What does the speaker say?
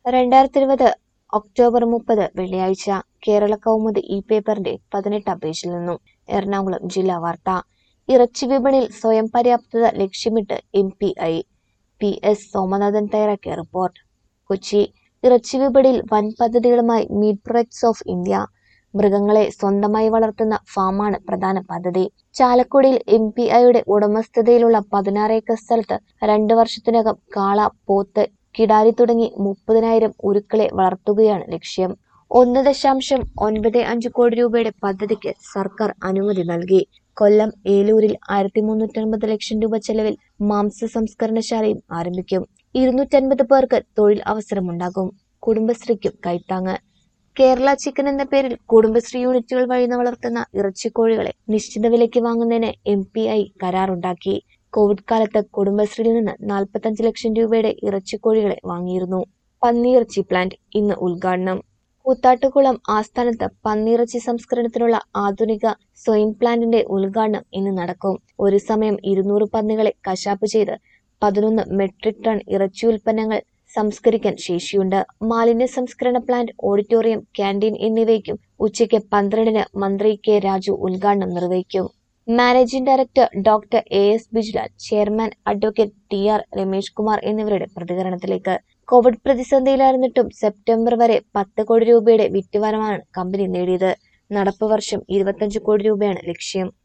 രണ്ടായിരത്തി ഇരുപത് ഒക്ടോബർ മുപ്പത് വെള്ളിയാഴ്ച കേരള കൗമുദി ഈ പേപ്പറിന്റെ പതിനെട്ടാം പേജിൽ നിന്നും എറണാകുളം ജില്ലാ വാർത്ത ഇറച്ചി വിപണിയിൽ സ്വയം പര്യാപ്തത ലക്ഷ്യമിട്ട് M P I P S Somanathan തയ്യാറാക്കിയ റിപ്പോർട്ട് കൊച്ചി ഇറച്ചി വിപണിയിൽ വൻ പദ്ധതികളുമായി മീറ്റ് പ്രൊഡക്ട്സ് ഓഫ് ഇന്ത്യ മൃഗങ്ങളെ സ്വന്തമായി വളർത്തുന്ന ഫാമാണ് പ്രധാന പദ്ധതി ചാലക്കുടിയിൽ എം പി ഐയുടെ ഉടമസ്ഥതയിലുള്ള പതിനാറ് ഏക്കർ സ്ഥലത്ത് രണ്ടു വർഷത്തിനകം കാള പോത്ത് കിടാരി തുടങ്ങി മുപ്പതിനായിരം ഉരുക്കളെ വളർത്തുകയാണ് ലക്ഷ്യം ഒന്ന് ദശാംശം ഒൻപത് അഞ്ച് കോടി രൂപയുടെ പദ്ധതിക്ക് സർക്കാർ അനുമതി നൽകി കൊല്ലം ഏലൂരിൽ ആയിരത്തി മുന്നൂറ്റൻപത് ലക്ഷം രൂപ ചെലവിൽ മാംസ സംസ്കരണശാലയും ആരംഭിക്കും ഇരുന്നൂറ്റൻപത് പേർക്ക് തൊഴിൽ അവസരമുണ്ടാകും കുടുംബശ്രീക്കും കൈത്താങ്ങ് കേരള ചിക്കൻ എന്ന പേരിൽ കുടുംബശ്രീ യൂണിറ്റുകൾ വഴി വളർത്തുന്ന ഇറച്ചിക്കോഴികളെ നിശ്ചിത വിലയ്ക്ക് വാങ്ങുന്നതിന് എം പി ഐ കരാറുണ്ടാക്കി കോവിഡ് കാലത്ത് കുടുംബശ്രീയിൽ നിന്ന് നാൽപ്പത്തഞ്ച് ലക്ഷം രൂപയുടെ ഇറച്ചിക്കോഴികളെ വാങ്ങിയിരുന്നു പന്നിയിറച്ചി പ്ലാന്റ് ഇന്ന് ഉദ്ഘാടനം കൂത്താട്ടുകുളം ആസ്ഥാനത്ത് പന്നിയിറച്ചി സംസ്കരണത്തിനുള്ള ആധുനിക സ്വയിൻ പ്ലാന്റിന്റെ ഉദ്ഘാടനം ഇന്ന് നടക്കും ഒരു സമയം ഇരുന്നൂറ് പന്നികളെ കശാപ്പ് ചെയ്ത് പതിനൊന്ന് മെട്രിക് ടൺ ഇറച്ചി ഉൽപ്പന്നങ്ങൾ സംസ്കരിക്കാൻ ശേഷിയുണ്ട് മാലിന്യ സംസ്കരണ പ്ലാന്റ് ഓഡിറ്റോറിയം ക്യാൻറ്റീൻ എന്നിവയ്ക്കും ഉച്ചയ്ക്ക് പന്ത്രണ്ടിന് മന്ത്രി കെ രാജു ഉദ്ഘാടനം നിർവഹിക്കും managing director doctor A S Bijlal chairman advocate T R Ramesh Kumar എന്നിവരുടെ പ്രതികരണത്തിലേക്ക് കോവിഡ് പ്രതിസന്ധിയിലായിരുന്നിട്ടും സെപ്റ്റംബർ വരെ പത്ത് കോടി രൂപയുടെ വിറ്റുവരവാണ് കമ്പനി നേടിയത് നടപ്പ് വർഷം ഇരുപത്തഞ്ച് കോടി രൂപയാണ് ലക്ഷ്യം